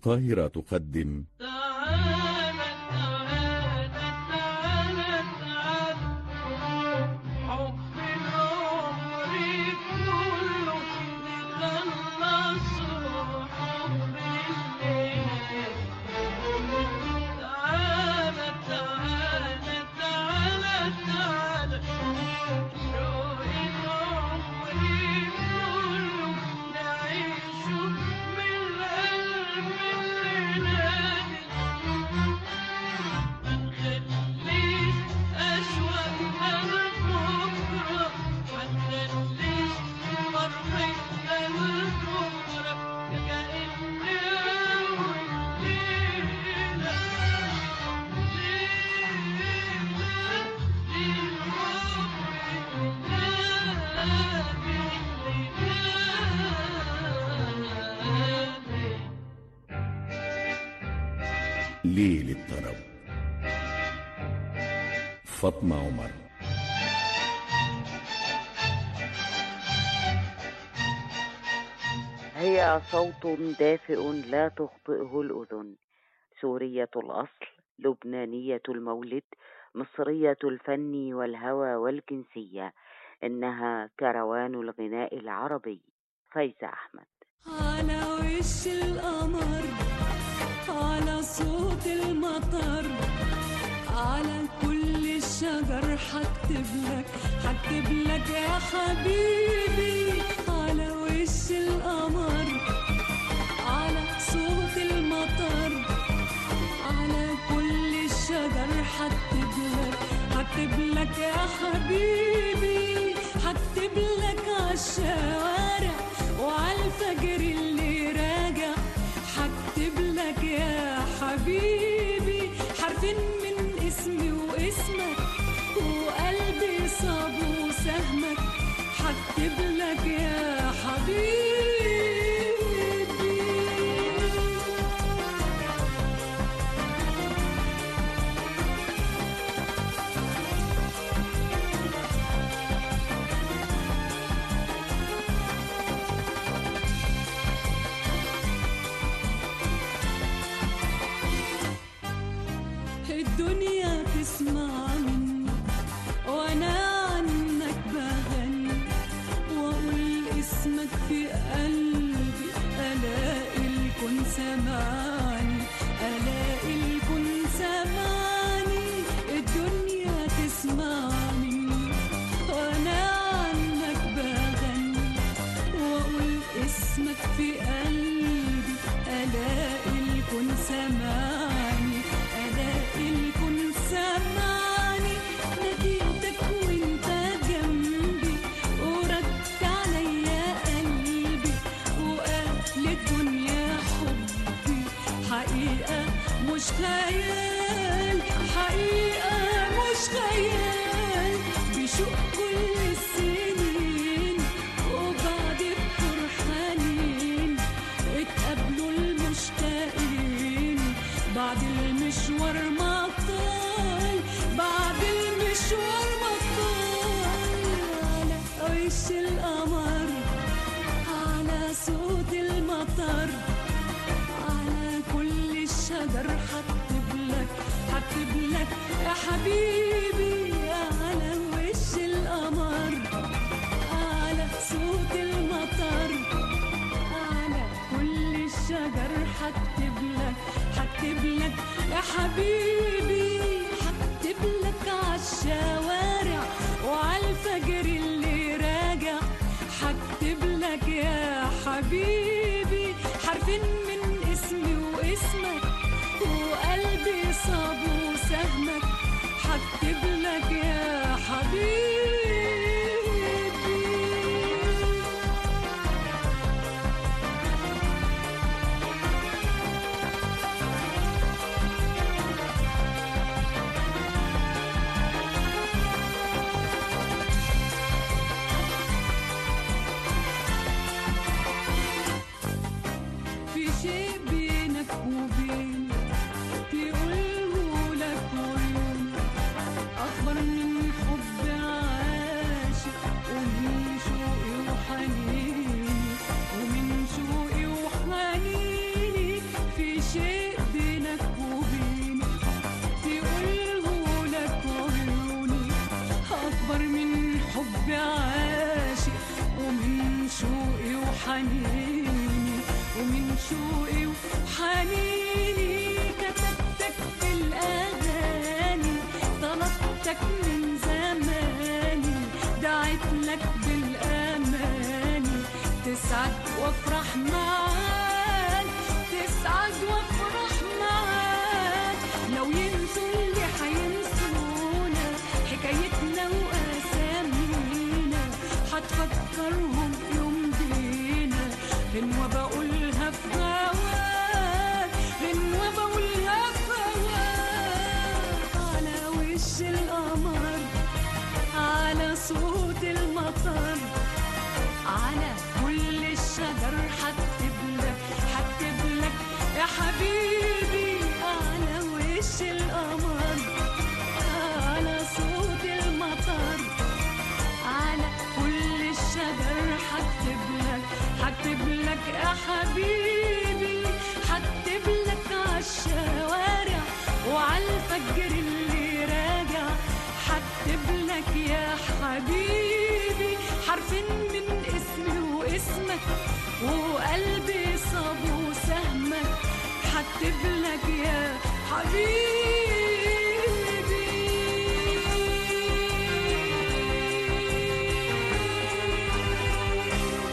القاهرة تقدم تعالى تعالى تعالى تعالى حب العمر كله نخلصه حب الليل تعالى تعالى تعالى تعالى شوق العمر كله نعيشه من القلب الليلاني منخليش أشواقنا لبكرة منخليش فرحتنا لبكرة كأن أول ليلة ليل الطرب فاطمة عمر هي صوت دافئ لا تخطئه الأذن سورية الأصل لبنانية المولد مصرية الفن والهوى والجنسية إنها كروان الغناء العربي فايزة أحمد على وش القمر على صوت المطر على كل الشجر حكتب لك حكتب لك يا حبيبي على وش القمر على صوت المطر على كل الشجر حكتب لك حكتب لك يا حبيبي حكتب لك عالشوارع وعالفجر اللي راجع حكتب لك يا حبيبي حرفين من اسمي واسمك وقلبي صاب وسهمك حكتب لك يا حبيبي الدنيا تسمع مني وانا عنك بغني واقول اسمك في قلبي الاقي الكون سمعني الاقي الكون سمعني الدنيا تسمع مني وانا عنك بغني واقول اسمك في قلبي الاقي الكون سمعني الاقي الكون سمعني ناديتك وانت جنبي ورد عليا قلبي وقال الدنيا حبي حقيقة مش خيال حقيقة مش خيال بشوق كل السنين وبعد بكر حنين اتقابلوا المشتاقين بعد المشوار ما طال بعد المشوار ما طال على وش القمر على صوت المطر على كل الشجر حكتب لك حكتب لك يا حبيبي على وش القمر على صوت المطر على كل الشجر حكتب لك حكتب لك يا حبيبي حكتب لك عالشوارع وعالفجر اللي راجع حكتب لك يا حبيبي حرفين من اسمي واسمك وقلبي صاب وسهمك حكتب لك يا حبيبي في شيء بينك وبين يقوله لك عيون أكبر من حب عاشق ومن شوقي وحنيني ومن شوقي وحنيني في شيء بينك وبيني تقوله لك عيوني أكبر من حب عاشق ومن شوقي وحنيني ومن شوقي وحنيني كتبتك في الأغاني طلبتك من زماني دعيت لك بالأماني تسعد وافرح معاك تسعد وافرح معاك لو ينسوا اللي حينسونا حكايتنا وأسامينا حتفكرهم في يوم بينا غنوة بقولها في هواك غنوة بقولها في هواك على وش القمر على صوت المطر على كل الشجر حتب لك حتب لك يا حبيبي على وش القمر على صوت المطر على كل الشجر حتب لك حتب لك يا حبيبي حتب لك عالشوارع وعالفجر اللي راجع حتب لك يا حبيبي حرفين من اسمي واسمك وقلبي صاب وسهمك حتب لك يا حبيبي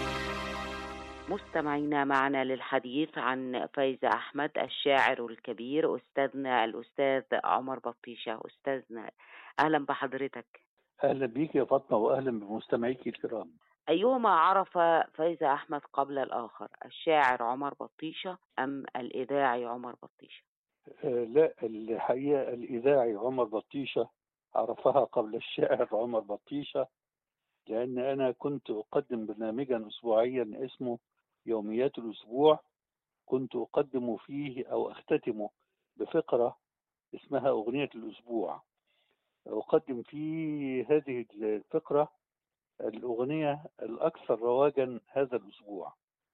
مستمعينا معنا للحديث عن فايزة أحمد الشاعر الكبير أستاذنا الأستاذ عمر بطيشة أستاذنا أهلا بحضرتك اهلا بيك يا فاطمه واهلا بمستمعيك الكرام أيهما عرف فايزة أحمد قبل الآخر الشاعر عمر بطيشة أم الإذاعي عمر بطيشة آه لا الحقيقه الاذاعي عمر بطيشه عرفها قبل الشاعر عمر بطيشه لان انا كنت اقدم برنامجا اسبوعيا اسمه يوميات الاسبوع كنت اقدم فيه او اختتمه بفقره اسمها اغنيه الاسبوع اقدم في هذه الفقره الاغنيه الاكثر رواجا هذا الاسبوع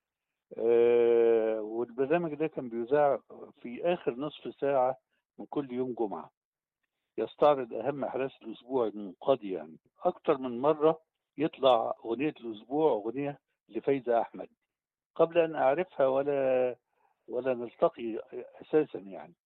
آه، والبرنامج ده كان بيذاع في آخر نصف ساعة من كل يوم جمعة يستعرض أهم أحداث الأسبوع المنقضي يعني أكتر من مرة يطلع أغنية الأسبوع أغنية لفايزة أحمد قبل أن أعرفها ولا ولا نلتقي أساسا يعني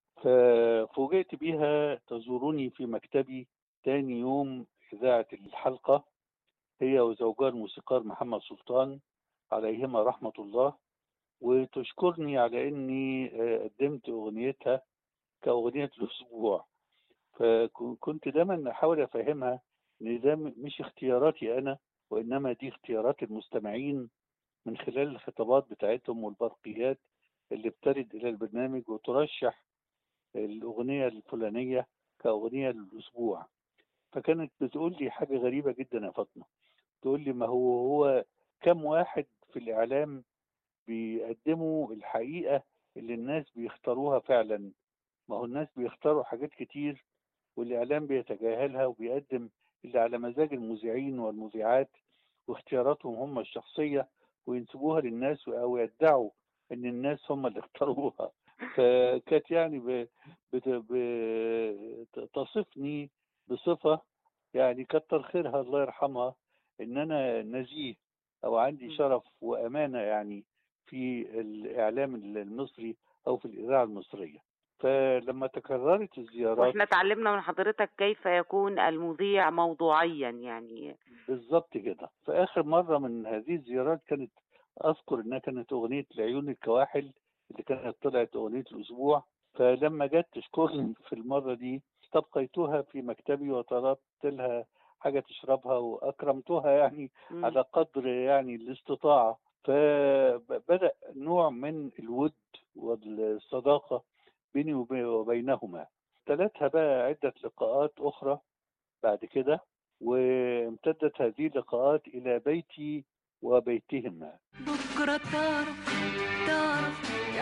ففوجئت بيها تزورني في مكتبي تاني يوم إذاعة الحلقة هي وزوجها الموسيقار محمد سلطان عليهما رحمة الله وتشكرني على اني آه، قدمت اغنيتها كاغنية الاسبوع فكنت دايما احاول افهمها ان ده م- مش اختياراتي انا وانما دي اختيارات المستمعين من خلال الخطابات بتاعتهم والبرقيات اللي بترد الى البرنامج وترشح الاغنية الفلانية كاغنية للاسبوع فكانت بتقول لي حاجة غريبة جدا يا فاطمة تقول لي ما هو هو كم واحد في الإعلام بيقدموا الحقيقة اللي الناس بيختاروها فعلا ما هو الناس بيختاروا حاجات كتير والإعلام بيتجاهلها وبيقدم اللي على مزاج المذيعين والمذيعات واختياراتهم هم الشخصية وينسبوها للناس أو يدعوا إن الناس هم اللي اختاروها فكانت يعني ب... بت... ب... تصفني بصفة يعني كتر خيرها الله يرحمها إن أنا نزيه او عندي شرف وامانه يعني في الاعلام المصري او في الاذاعه المصريه فلما تكررت الزيارات واحنا اتعلمنا من حضرتك كيف يكون المذيع موضوعيا يعني بالظبط كده فاخر مره من هذه الزيارات كانت اذكر انها كانت اغنيه العيون الكواحل اللي كانت طلعت اغنيه الاسبوع فلما جت تشكرني في المره دي استبقيتها في مكتبي وطلبت لها حاجه تشربها واكرمتها يعني مم. على قدر يعني الاستطاعة فبدأ نوع من الود والصداقة بيني وبي- وبينهما تلتها بقى عدة لقاءات أخرى بعد كده وامتدت هذه اللقاءات إلى بيتي وبيتهما بكرة تعرف تعرف يا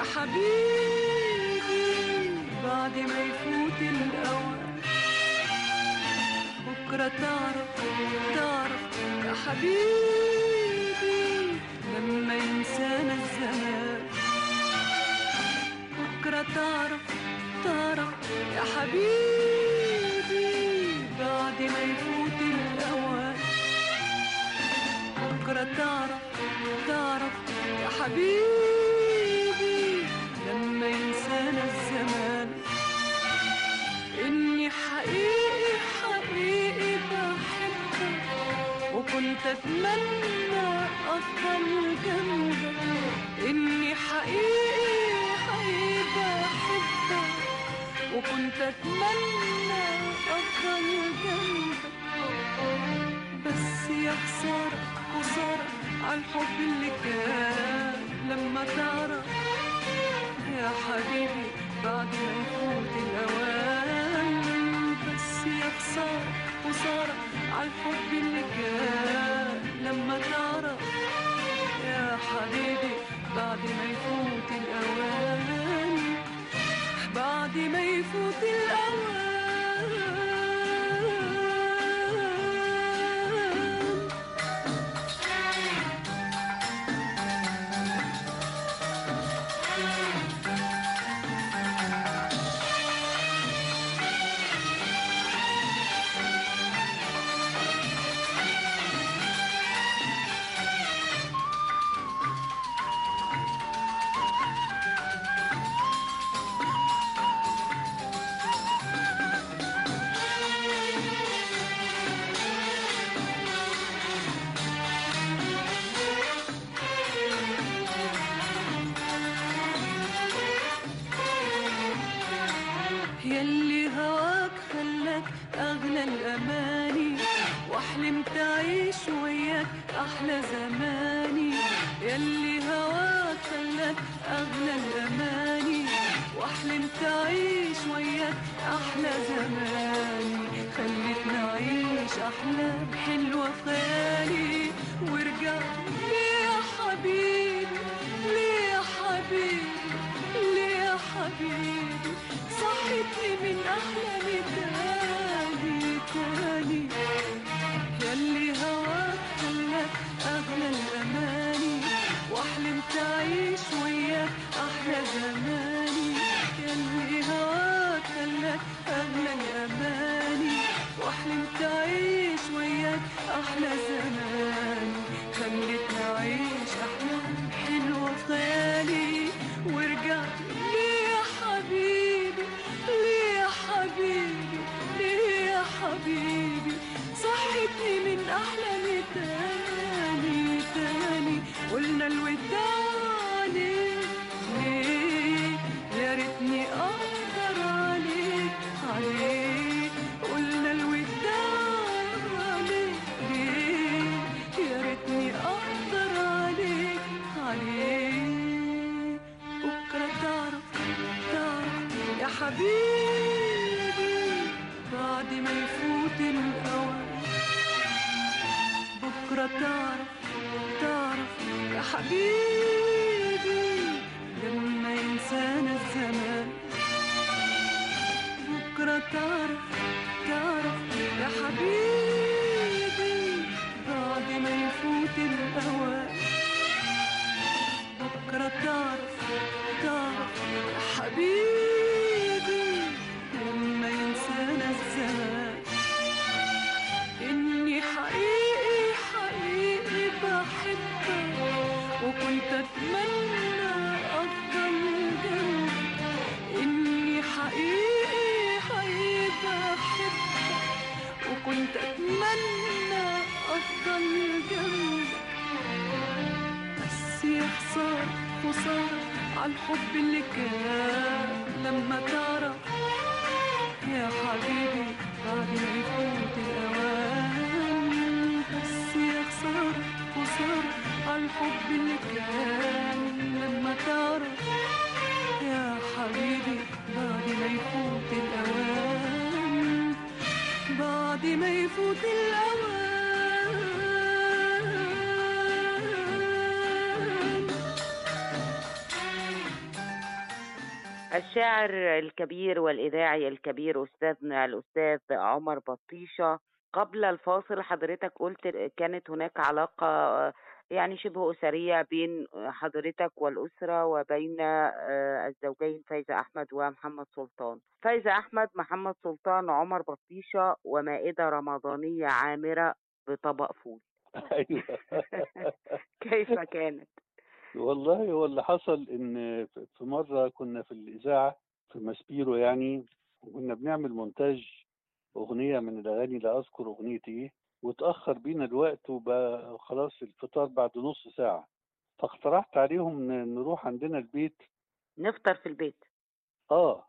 حبيبي بعد ما يفوت الأوان بكرة تعرف تعرف يا حبيبي لما ينسانا الزمان حبيبي بعد ما يفوت الأوان بكرة تعرف تعرف يا حبيبي لما ينسانا الزمان إني حقيقي حقيقي بحبك وكنت أتمنى أفضل جنبك إني حقيقي حقيقي بحبك وكنت أتمنى أفضل جنبك بس يا خسارة خسارة عالحب اللي كان لما تعرف يا حبيبي بعد ما يفوت الأوان بس يا خسارة خسارة عالحب اللي كان لما تعرف يا حبيبي بعد ما يفوت الأوان بعد ما يفوت الأوان يلي هواك خلاك أغلى الأماني وحلمت أعيش وياك أحلى زماني يلي هواك خلاك أغلى الأماني وحلمت أعيش وياك أحلى زماني خلتني أعيش أحلام حلوة في خيالي ورجعت ليه يا حبيبي ليه يا حبيبي ليه يا حبيبي صحتني من أحلامي تاني تاني يلي هواك خلاك أغلى الأماني وأحلمت أعيش وياك أحلى زماني يلي هواك خلاك أغلى الأماني وأحلمت أعيش وياك أحلى زماني خلتني أعيش أحلام حلوة في خيالي ورجعت ليه يا حبيبي ليه يا حبيبي ليه يا حبيبي صحتني من أحلامي تاني تاني قلنا الوداع ليه ليه يا ريتني أقدر عليك عليك قلنا الوداع ليه ليه يا ريتني أقدر عليك عليك بكرة تعرف تعرف يا حبيبي بعد ما يفوت الأوان بكرة تعرف تعرف يا حبيبي لما ينسانا الزمان بكرة تعرف تعرف يا حبيبي بعد ما يفوت الأوان بكرة تعرف تعرف يا حبيبي لما ينسانا الزمان إني حقيقي حقيقي بحبك وكنت أتمنى أفضل جنبك إني حقيقي حقيقي بحبك وكنت أتمنى أفضل جنبك بس يا خسارة خسارة عالحب اللي كان لما تعرف يا حبيبي بعد ما يفوت الأوان بس يا خسارة خسارة عالحب اللي كان لما تعرف يا حبيبي بعد ما يفوت الأوان بعد ما يفوت الأوان الشاعر الكبير والإذاعي الكبير أستاذنا الأستاذ عمر بطيشة قبل الفاصل حضرتك قلت كانت هناك علاقة يعني شبه أسرية بين حضرتك والأسرة وبين آه، الزوجين فايزة أحمد ومحمد سلطان فايزة أحمد محمد سلطان عمر بطيشة ومائدة رمضانية عامرة بطبق فول ايوه كيف كانت؟ والله هو اللي حصل ان في مره كنا في الاذاعه في ماسبيرو يعني وكنا بنعمل مونتاج اغنيه من الاغاني لا اذكر اغنيه ايه وتاخر بينا الوقت وبقى خلاص الفطار بعد نص ساعه فاقترحت عليهم ن- نروح عندنا البيت نفطر في البيت اه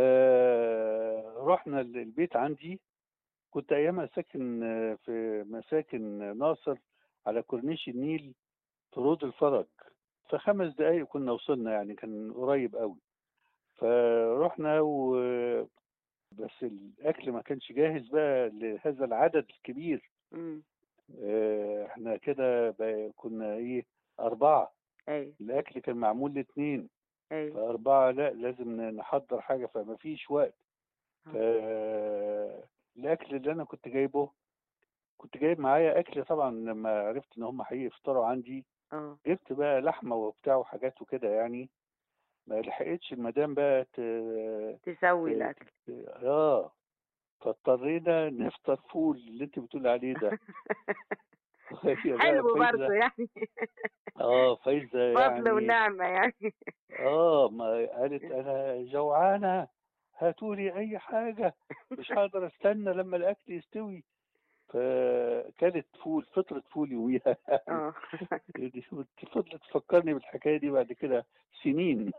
فرحنا ال- البيت عندي كنت ايامها ساكن في مساكن ناصر على كورنيش النيل في رود الفرج فخمس دقايق كنا وصلنا يعني كان قريب قوي فرحنا و بس الاكل ما كانش جاهز بقى لهذا العدد الكبير مم. آه، احنا كده بقى- كنا ايه اربعه أيوة الاكل كان معمول لاثنين أيوة فاربعه لا لازم نحضر حاجه فما فيش وقت ف الاكل اللي انا كنت جايبه كنت جايب معايا اكل طبعا لما عرفت ان هم هيفطروا عندي اه جبت بقى لحمه وبتاع وحاجات وكده يعني ما لحقتش المدام بقى ت... تسوي ت- الأكل اه فاضطرينا نفطر فول اللي انت بتقول عليه ده وهي بقى حلو فايزة- برضه يعني اه فايزه فضل يعني ونعمة يعني اه ما قالت انا جوعانه هاتولي اي حاجه مش هقدر استنى لما الاكل يستوي فكانت فول فطرة فول يوميها اه دي فضلت تفكرني بالحكايه دي بعد كده سنين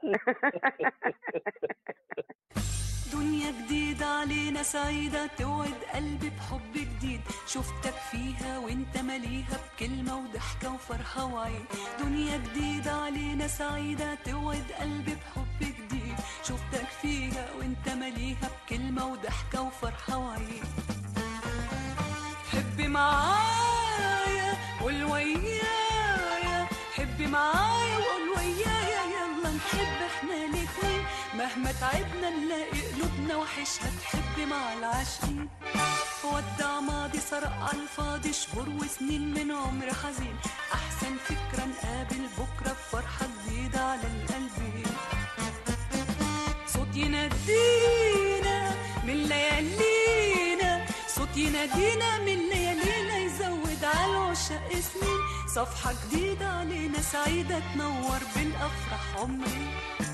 دنيا جديدة علينا سعيدة توعد قلبي بحب جديد شفتك فيها وانت مليها بكلمة وضحكة وفرحة وعين دنيا جديدة علينا سعيدة توعد قلبي بحب جديد شفتك فيها وانت مليها بكلمة وضحكة وفرحة وعين حبي معايا قول ويايا حبي معايا وقول ويايا يلا نحب احنا الاتنين مهما تعبنا نلاقي قلوبنا وحشها تحب مع العاشقين ودع ماضي سرق على الفاضي شهور وسنين من عمر حزين احسن فكرة نقابل بكرة بفرحة جديدة على القلبين صوت ينادينا من ليالينا صوت ينادينا من ليالينا يزود على العشاق سنين صفحة جديدة علينا سعيدة تنور بالأفراح عمري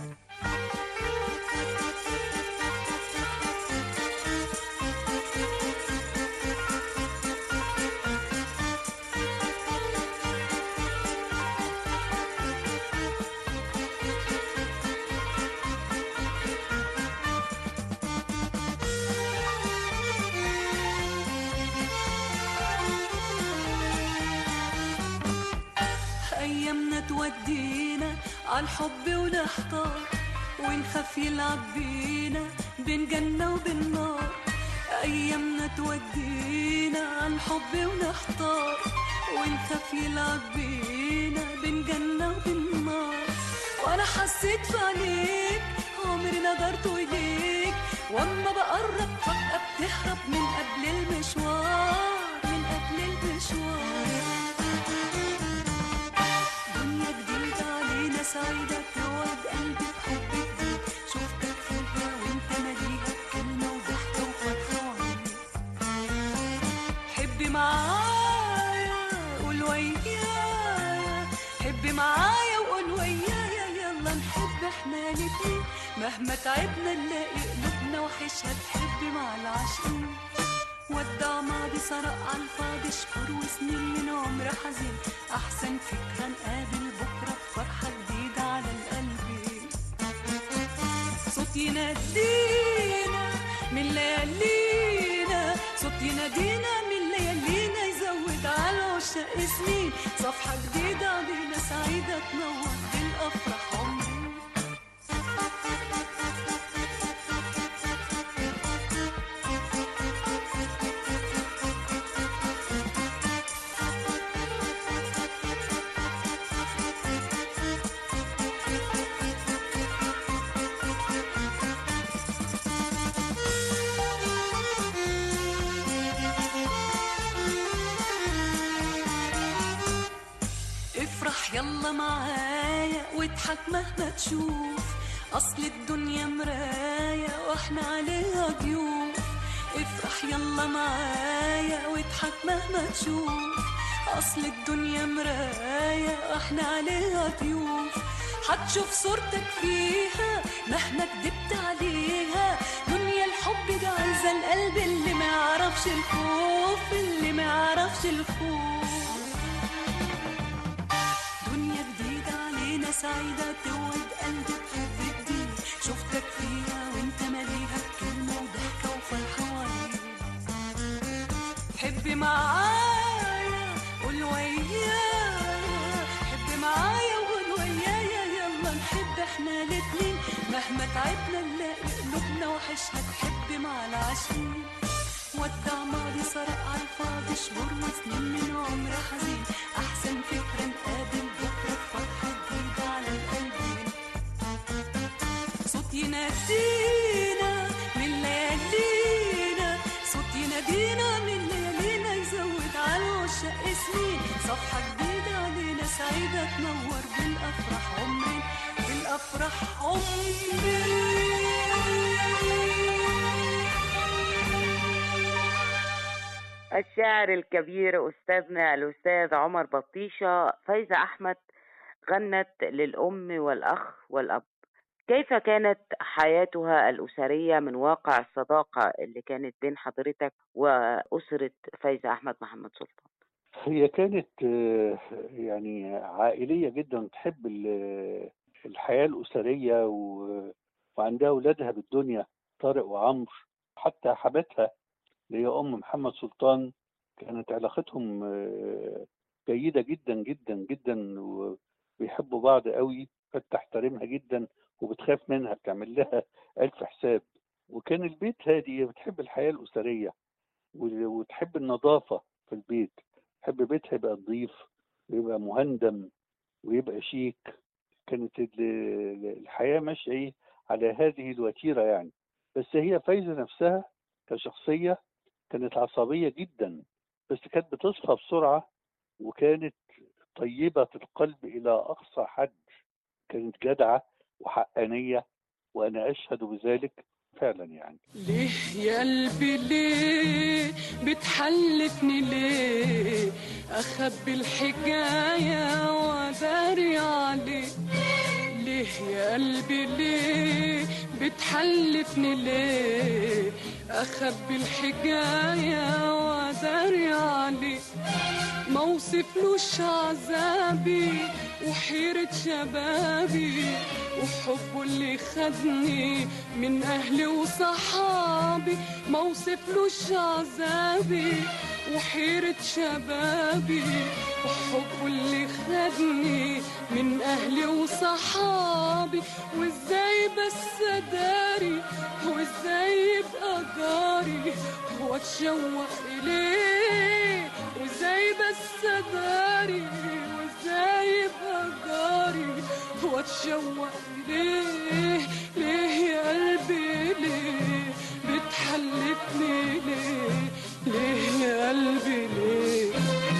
أيامنا تودينا عالحب ونحتار ونخاف يلعب بينا بين جنة وبين نار أيامنا تودينا عالحب ونحتار ونخاف يلعب بينا بين جنة وبين نار وأنا حسيت في عينيك عمري نظرت إليك وأما بقرب فجأة بتهرب من قبل المشوار من قبل المشوار دنيا جديدة علينا سعيدة توعد قلبي بحب جديد شفتك فيها وانت مليها بكلمة وضحكة وفرحة وعين حبي معايا قول ويايا حبي معايا وقول ويايا يلا نحب احنا الاتنين مهما تعبنا نلاقي قلوبنا وحشها تحب مع العاشقين ودع ماضي سرق على الفاضي شهور وسنين من عمر حزين احسن فكره نقابل بكره بفرحه جديده على القلب صوت ينادينا من ليالينا صوت ينادينا من ليالينا يزود على العشاق سنين صفحه جديده علينا سعيده تنور بالافراح عمري يلا معايا واضحك مهما تشوف اصل الدنيا مراية واحنا عليها ضيوف افرح يلا معايا واضحك مهما تشوف اصل الدنيا مراية واحنا عليها ضيوف هتشوف صورتك فيها مهما كدبت عليها دنيا الحب ده عايزة القلب اللي ما يعرفش الخوف اللي ما يعرفش الخوف دنيا جديدة علينا سعيدة توعد قلبي بحب جديد شفتك فيها وانت مليها بكلمة وضحكة وفرحة وعيد حبي معايا قول ويايا حبي معايا وقول ويايا يلا نحب احنا الاتنين مهما تعبنا نلاقي قلوبنا وحشنا تحب مع العاشقين ودع ماضي سرق على الفاضي شهور وسنين من عمر حزين احسن فكرة نقابل بكرة بفرحة جديدة على القلبين صوت ينادينا من ليالينا صوت ينادينا من ليالينا يزود على العشاق سنين صفحة جديدة علينا سعيدة تنور بالأفراح عمرين بالأفراح عمرين الشاعر الكبير أستاذنا الأستاذ عمر بطيشة فايزة أحمد غنت للأم والأخ والأب كيف كانت حياتها الأسرية من واقع الصداقة اللي كانت بين حضرتك وأسرة فايزة أحمد محمد سلطان هي كانت آه، يعني عائلية جدا تحب ال- الحياة الأسرية و- وعندها أولادها بالدنيا طارق وعمرو حتى حماتها اللي هي أم محمد سلطان كانت علاقتهم آه، جيدة جدا جدا جدا وبيحبوا بعض قوي بتحترمها جدا وبتخاف منها بتعمل لها ألف حساب وكان البيت هادي هي بتحب الحياة الأسرية و- وتحب النظافة في البيت تحب بيتها يبقى نظيف ويبقى مهندم ويبقى شيك كانت ال- ال- الحياة ماشية إيه على هذه الوتيرة يعني بس هي فايزة نفسها كشخصية كانت عصبية جدا بس كانت بتصفى بسرعة وكانت طيبة القلب إلى أقصى حد كانت جدعة وحقانية وأنا أشهد بذلك فعلا يعني ليه يا قلبي ليه بتحلفني ليه اخبي الحكايه واداري عليك ليه يا قلبي ليه بتحلفني ليه اخبي الحكايه واداري عليك ما وصفلوش عذابي وحيرة شبابي وحبه اللي خدني من أهلي وصحابي ما وصفلوش عذابي وحيرة شبابي وحبه اللي خدني من أهلي وصحابي وإزاي بس أداري وإزاي يبقى جاري وأتشوق إليه وإزاي بس أداري وإزاي يبقى جاري وأتشوق إليه ليه يا قلبي ليه بتحلفني ليه ليه يا قلبي ليه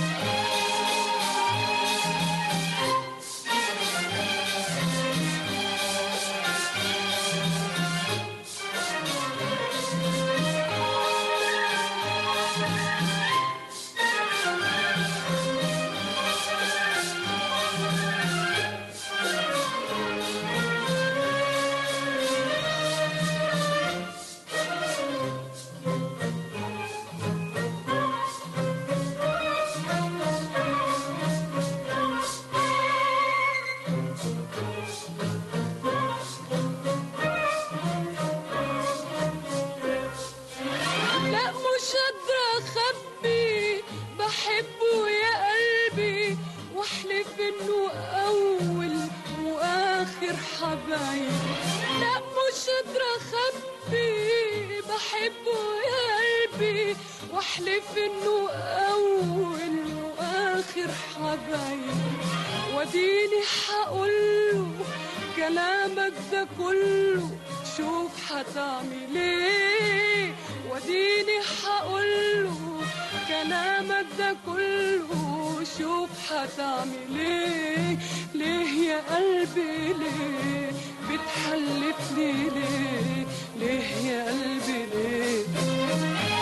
لا مش قادرة أخبي بحبه يا قلبي واحلف إنه أول وآخر حبايب لا مش قادرة أخبي بحبه يا قلبي واحلف إنه أول وآخر حبايب وديني حقوله كلامك ده كله شوف هتعمل ايه وديني حقوله كلامك ده كله شوف هتعمل ايه ليه يا قلبي ليه بتحلفني ليه ليه يا قلبي ليه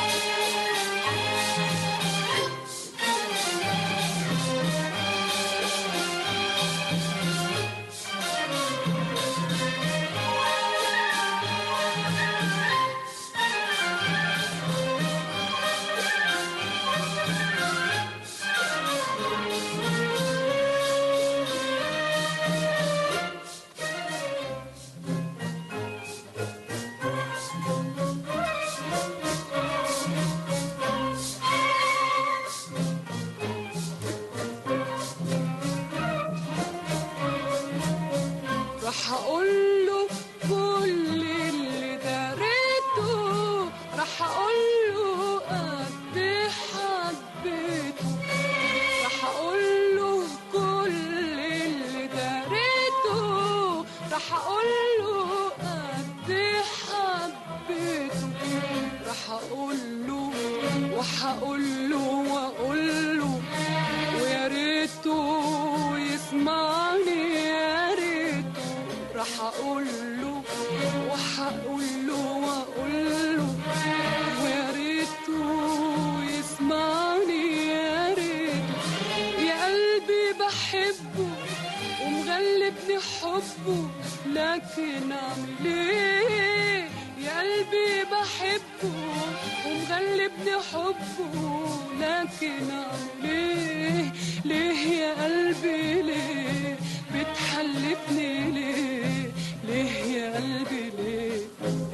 راح اقول له كل اللي دريته راح اقول له قد إيه حبيته راح اقول له كل اللي دريته راح اقول له قد إيه حبيته راح اقول له وهقول له واقول له ويا ريته يسمعني يا ريته راح اقول له وهقول له واقول له ويا ريته يسمعني يا ريته يا قلبي بحبه ومغلبني حبه لكن اعمل ايه يا قلبي بحبه ومغلبني حبه لكن اعمل ايه ليه يا قلبي ليه بتحلفني ليه ليه يا قلبي ليه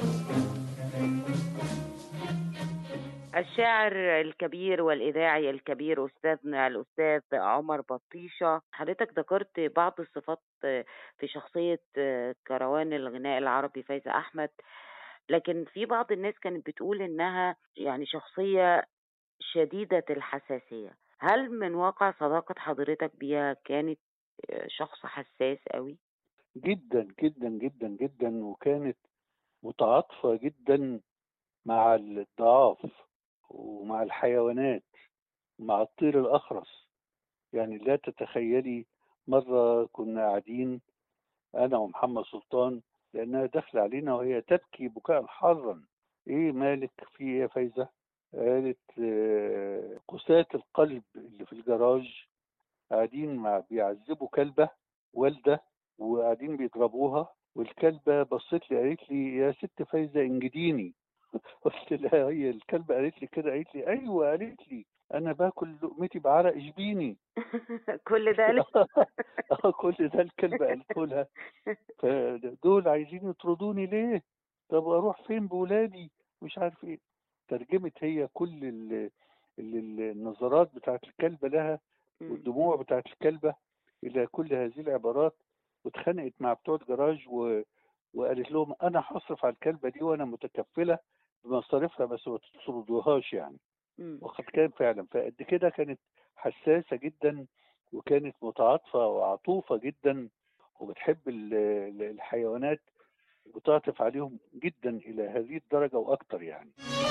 الشاعر الكبير والإذاعي الكبير أستاذنا الأستاذ عمر بطيشة حضرتك ذكرت بعض الصفات في شخصية كروان الغناء العربي فايزة أحمد لكن في بعض الناس كانت بتقول إنها يعني شخصية شديدة الحساسية هل من واقع صداقة حضرتك بيها كانت شخص حساس قوي؟ جدا جدا جدا جدا وكانت متعاطفة جدا مع الضعاف ومع الحيوانات ومع الطير الأخرس يعني لا تتخيلي مرة كنا قاعدين أنا ومحمد سلطان لأنها داخلة علينا وهي تبكي بكاء حارا إيه مالك في إيه يا فايزة؟ قالت آه، قساة القلب اللي في الجراج قاعدين مع بيعذبوا كلبة والدة وقاعدين بيضربوها والكلبة بصت لي قالت لي يا ست فايزة انجديني قلت لها هي الكلبة قالت لي كده قالت لي أيوة قالت لي أنا باكل لقمتي بعرق جبيني كل ده ليه؟ اه كل ده الكلبة قالته لها فدول عايزين يطردوني ليه؟ طب اروح فين بولادي؟ مش عارف ايه ترجمت هي كل ال ال ال- النظرات بتاعت الكلبة لها والدموع بتاعت الكلبة إلى كل هذه العبارات واتخانقت مع بتوع الجراج و... وقالت لهم أنا هصرف على الكلبة دي وأنا متكفلة بمصاريفها بس ما تطردوهاش يعني مم. وقد كان فعلا فقد كده كانت حساسة جدا وكانت متعاطفة وعطوفة جدا وبتحب ال- ال- الحيوانات وتعطف عليهم جدا إلى هذه الدرجة وأكتر يعني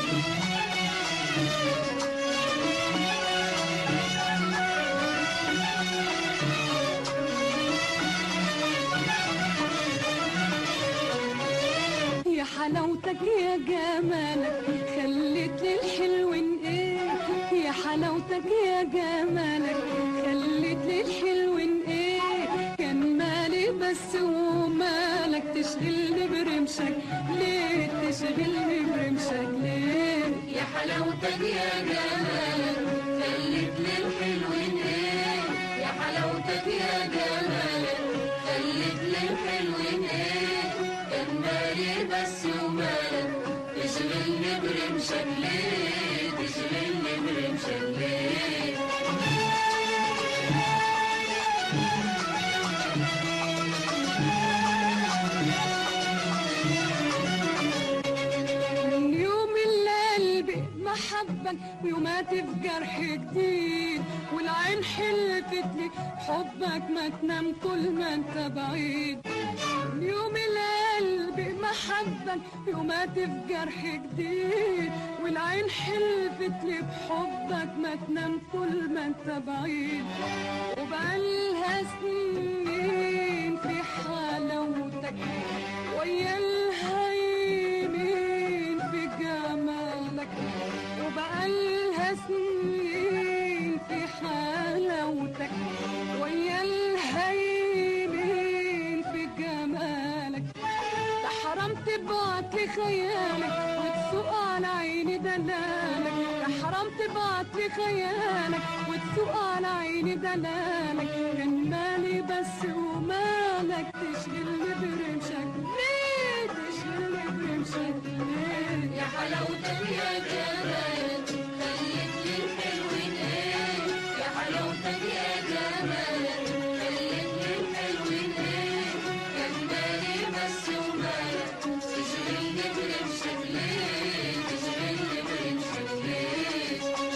يا حلاوتك يا جمالك خليت لي الحلوين ايه يا حلاوتك يا جمالك خليت لي الحلوين ايه كان مالي بس ومالك تشغلني برمشك ليه تشغلني برمشك ليه يا حلاوتك يا جمالك خليت لي الحلوين ايه يا حلاوتك يا جمالك خليت لي الحلوين ايه كان مالي بس ومالك تشغلني برمشك ليه تشغلني برمشك ليه من يوم اللي قلبي محبك ويومات في جرح جديد والعين حلفت لي حبك ما تنام طول ما انت بعيد من يوم اللي قلبي حبك يومات في جرح جديد والعين حلفت لي بحبك ما تنام طول ما انت بعيد وبقالها سنين في حلاوتك ويا الهيمين في جمالك وبقالها سنين في حلاوتك ويا الهيمين في جمالك ده حرام تبعت لي خيالك وتسوق على عيني دلالك ده حرام تبعت لي خيالك وتسوق على عيني دلالك كان مالي بس ومالك تشغلني برمشك ليه تشغلني برمشك ليه يا حلاوتك يا جمالك خلتني الحلوين ايه يا حلاوتك يا جمالك خلتني الحلوين ايه كان مالي بس ومالك تشغلني برمشك ليه تشغلني برمشك ليه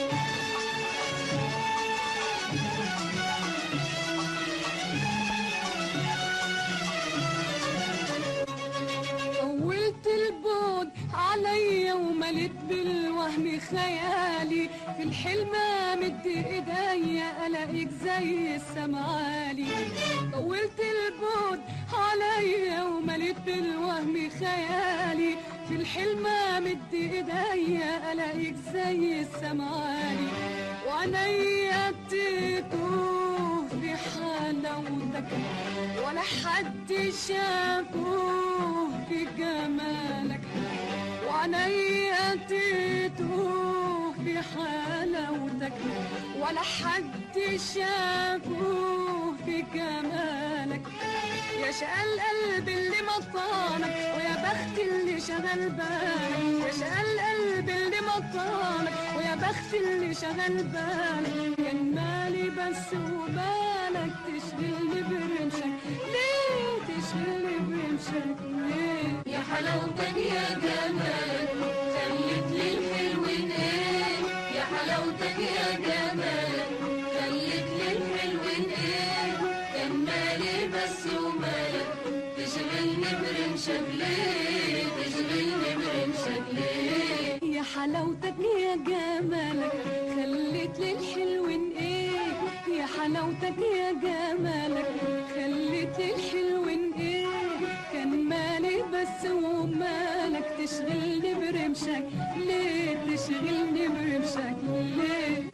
طولت البعد عليا ومليت بالوهم خيالي في الحلم مد ايديا الاقيك زي السمعالي طولت البعد عليا ومليت بالوهم خيالي في الحلم مد ايديا الاقيك زي السمعالي وعينيا تتوه في حلاوتك ولا حد شافوه في جمالك وعينيا تتوه في حلاوتك ولا حد شافوه في جمالك يا شقى القلب اللي مطانك ويا بخت اللي شغل بالك يا شقى القلب اللي مطانك ويا بخت اللي شغل بالك كان مالي بس وبالك تشغلني برمشك ليه تشغلني برمشك ليه يا حلاوتك يا جمالك خليت لي الحلوين ايه يا حلاوتك يا جمالك خليت لي الحلوين ايه كان مالي بس ومالك تشغلني برمشك ليه تشغلني برمشك ليه يا حلاوتك يا جمالك خليت لي الحلوين ايه يا حلاوتك يا جمالك خليت لي الحلوين ايه كان مالي بس ومالك تشغلني برمشك ليه تشغلني برمشك ليه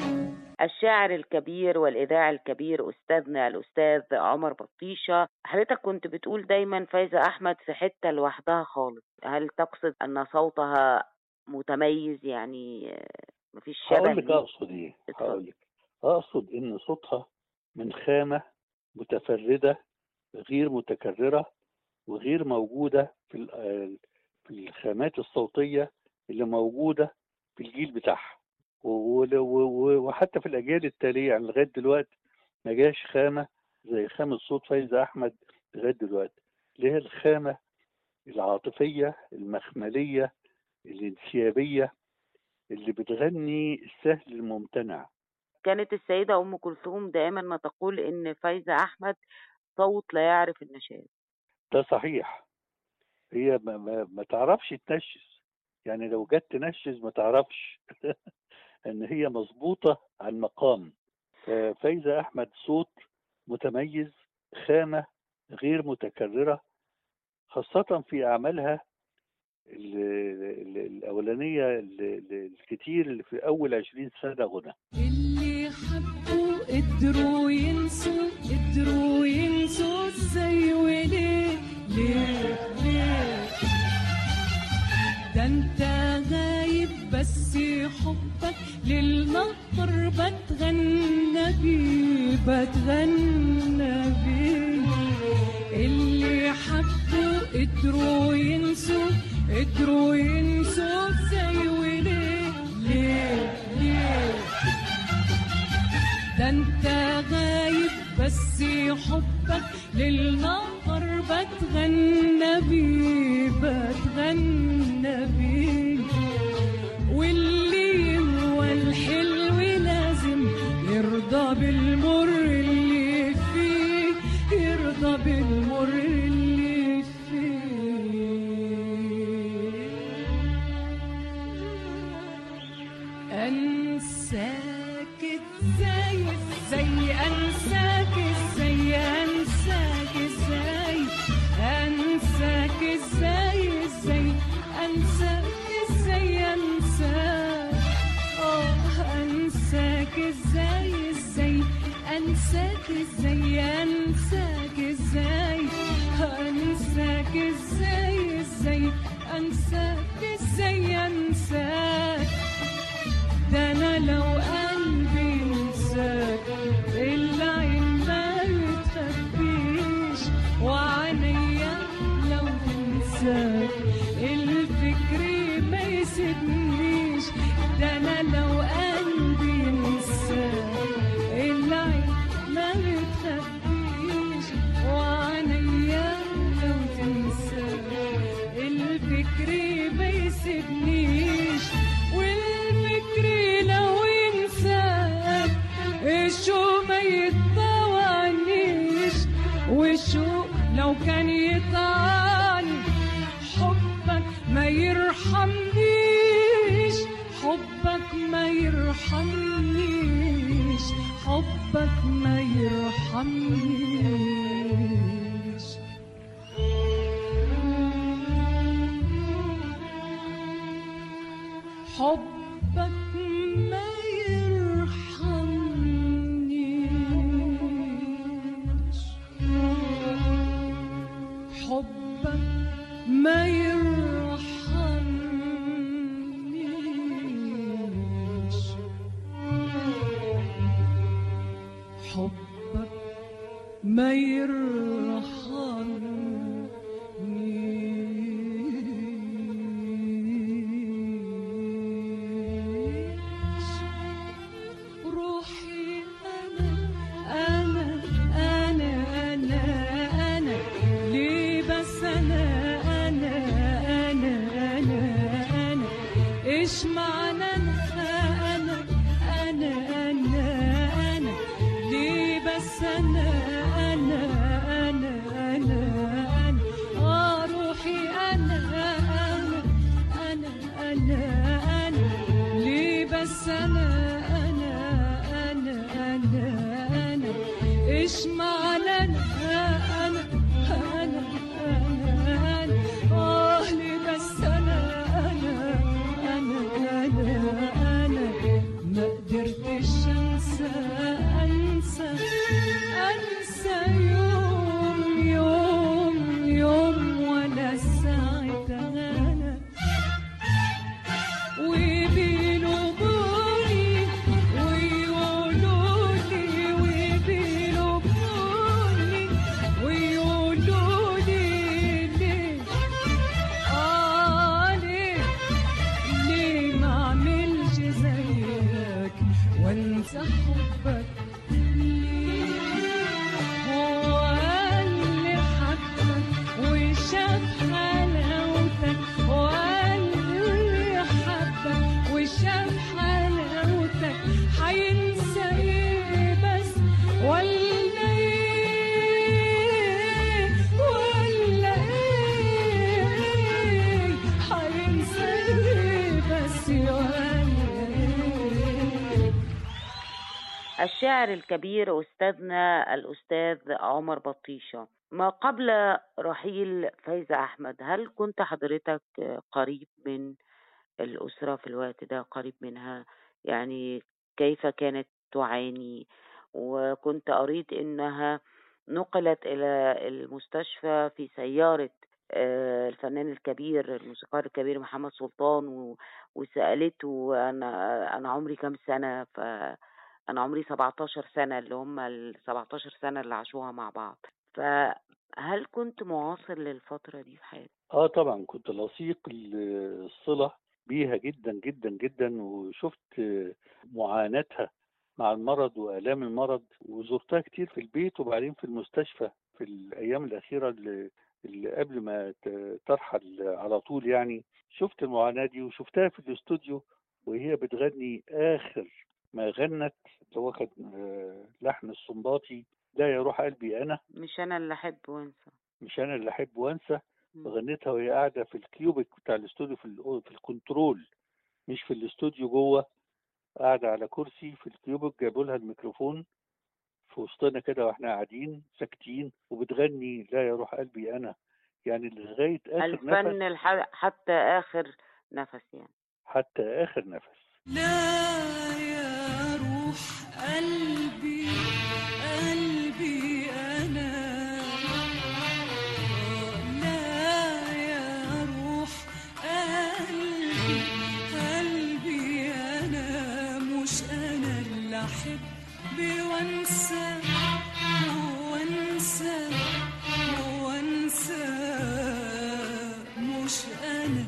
الشاعر الكبير والإذاعي الكبير أستاذنا الأستاذ عمر بطيشة حضرتك كنت بتقول دايما فايزة أحمد في حتة لوحدها خالص هل تقصد أن صوتها متميز يعني آه، مفيش شبه هقول لك ليه؟ اقصد ايه اتفضل. هقول لك اقصد ان صوتها من خامه متفرده غير متكرره وغير موجوده في ال- في الخامات الصوتيه اللي موجوده في الجيل بتاعها و- و- و- وحتى في الاجيال التاليه يعني لغايه دلوقتي ما جاش خامه زي خامه صوت فايزه احمد لغايه دلوقتي اللي هي الخامه العاطفيه المخمليه الانسيابيه اللي بتغني السهل الممتنع كانت السيدة أم كلثوم دائما ما تقول إن فايزة أحمد صوت لا يعرف النشاز ده صحيح هي ما, ما, ما تعرفش تنشز يعني لو جت تنشز ما تعرفش ان هي مظبوطه على المقام فايزه احمد صوت متميز خامه غير متكرره خاصه في اعمالها ال- ال- الاولانيه ال- ال- الكتير اللي في اول عشرين سنه غنى اللي حبوا قدروا ينسوا قدروا ينسوا ازاي وليه ليه ليه ده انت غايب بس حبك للنهر بتغنى بيه بتغنى بيه اللي حبوا قدروا ينسوا قدروا ينسوا ازاي وليه ليه ليه ده انت غايب بس حبك للنهر بتغنى بيه بتغنى بيه واللي هو الحلو لازم يرضى بالمر اللي فيه يرضى بالمر اللي فيه انساك ازاي انساك ازاي انساك ازاي ازاي انساك ازاي انساك ده انا لو قلبي انساك العين ما بتخبيش وعينيا لو تنساك الفكر ما يسيبنيش ده انا لو قلبي انساك العين ما بتخبيش وعينيا لو تنساك الفكر ما يسيبنيش والفكر لو ينساك الشوق ما يتطوعنيش والشوق لو كان يطعني حبك ما يرحمنيش حبك ما يرحمنيش حبك ما يرحمنيش حبك ما يرحمنيش حبك ما يرحمنيش حبك ما يرحمنيش روحي أنا أنا أنا أنا أنا ليه بس أنا أنا أنا أنا أنا إيش معنى أنا أنا أنا أنا أنا ليه بس أنا أنا أنا أنا أنا آه روحي أنا أنا أنا أنا أنا ليه بس أنا أنا أنا أنا أنا إيش معنى أنا أنا أنا أنا أنا آه ليه بس أنا أنا أنا أنا أنا ما قدرتش أنسى أنسى أنسى يوم يوم يوم ولا ساعة أنا وبيلوموني ويقولوا لي وبيلوموني ويقولوا لي ليه آه ليه ليه ما اعملش زيك وانسى حبك ليه هو اللي حبك وشاف حلاوتك هو اللي حبك وشاف حلاوتك هينسى ايه بس ولا ايه ولا ايه هينسى ايه بس ولا ايه الشاعر الكبير أستاذنا الأستاذ عمر بطيشة ما قبل رحيل فايزة أحمد هل كنت حضرتك قريب من الأسرة في الوقت ده قريب منها يعني كيف كانت تعاني وكنت قريت إنها نقلت إلى المستشفى في سيارة آه، الفنان الكبير الموسيقار الكبير محمد سلطان و- وسألته أنا أنا عمري كام سنة ف أنا عمري 17 سنة اللي هم ال 17 سنة اللي عاشوها مع بعض فهل كنت معاصر للفترة دي في حياتك؟ اه طبعا كنت لصيق ال- الصلة بيها جدا جدا جدا وشفت معاناتها مع المرض وآلام المرض وزرتها كتير في البيت وبعدين في المستشفى في الأيام الأخيرة اللي, اللي قبل ما ت- ترحل على طول يعني شفت المعاناة دي وشفتها في الاستوديو وهي بتغني آخر ما غنت اللي هو كان آه، لحن الصنباطي لا يا روح قلبي أنا مش أنا اللي أحب وأنسى مش أنا اللي أحب وأنسى مم. غنيتها وهي قاعدة في الكيوبك بتاع الاستوديو في, الأو- في الكنترول مش في الاستوديو جوه قاعدة على كرسي في الكيوبك جابوا لها الميكروفون في وسطنا كده واحنا قاعدين ساكتين وبتغني لا يا روح قلبي أنا يعني لغاية آخر نفس الفن الح... حتى آخر نفس يعني حتى آخر نفس لا يا روح قلبي قلبي أنا لا يا روح قلبي قلبي أنا مش أنا اللي أحب وأنسى وأنسى وأنسى مش أنا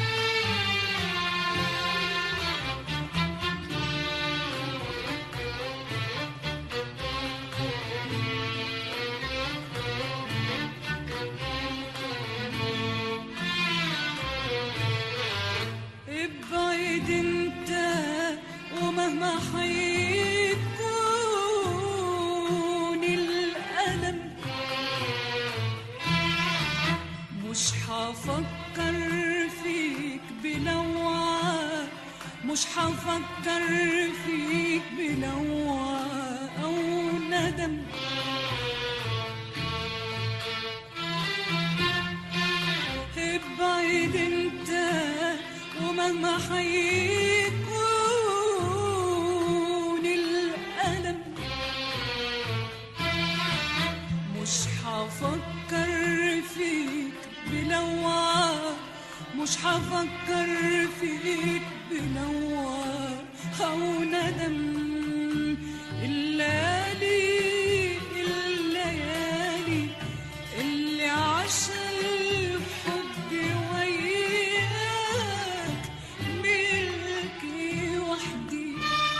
ابعد انت ومهما حيكون الألم مش هفكر فيك بلوعة مش هفكر فيك بلوعة أو ندم ابعد انت ومهما حيكون الألم مش هفكر فيك بلوعة مش هفكر فيك بلوعة أو ندم الليالي الليالي اللي عشان الحب وياك ملكي وحدي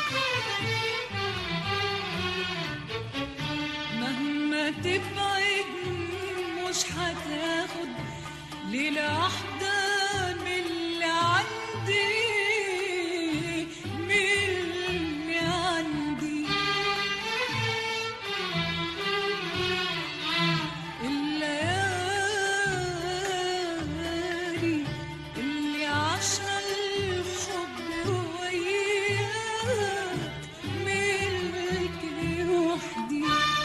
مهما تبعد مش هتاخد ليلة واحدة من اللي عندي من اللي عندي الليالي اللي عشان الحب وياك ملكي وحدي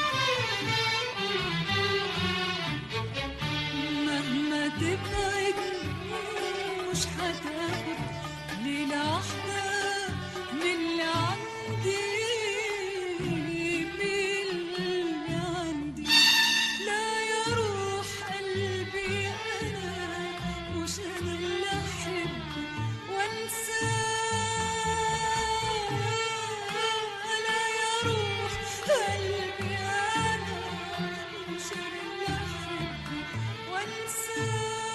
مهما تبعد مش هتاخد ليلة واحدة من اللي عندي من اللي عندي لا يا روح قلبي أنا مش أنا اللي أحب وأنسى لا يا روح قلبي أنا مش أنا اللي أحب وأنسى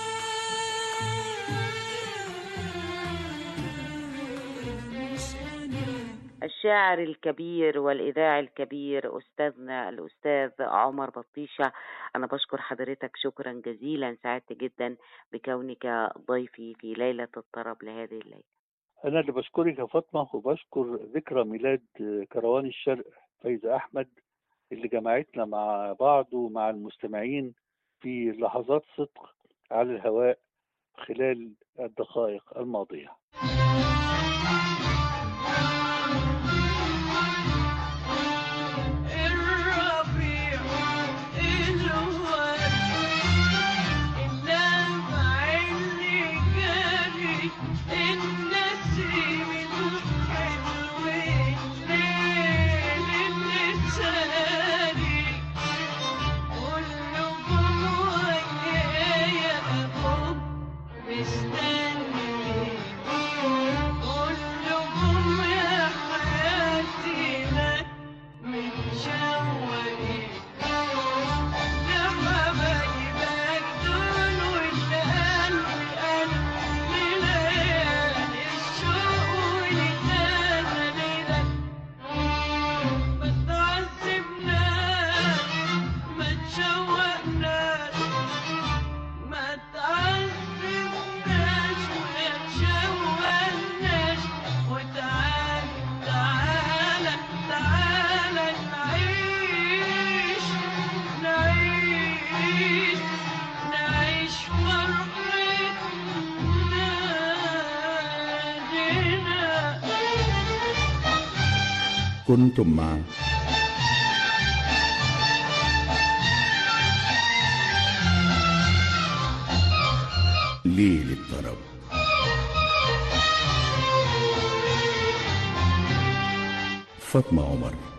مش أنا الشاعر الكبير والإذاعي الكبير أستاذنا الأستاذ عمر بطيشة أنا بشكر حضرتك شكرا جزيلا سعدت جدا بكونك ضيفي في ليلة الطرب لهذه الليلة أنا اللي بشكرك يا فاطمة وبشكر ذكرى ميلاد كروان الشرق فايزة أحمد اللي جمعتنا مع بعض ومع المستمعين في لحظات صدق على الهواء خلال الدقائق الماضية الربيع الورد اللمع اللي جاري النسيم الحلو الليل اللي ساري كلكم ويايا حب مستني كلكم يا حياتي لك متشوقين يا حبايبك دول والقلب قلب لليالي الشوق ولتانا ليلك ما تعذبناش ما تشوقناش ما تعذبناش وما تشوقناش وتعال تعالى تعالى نعيش نعيش نعيش فرحتنا كنتم مع ليل الطرب فاطمة عمر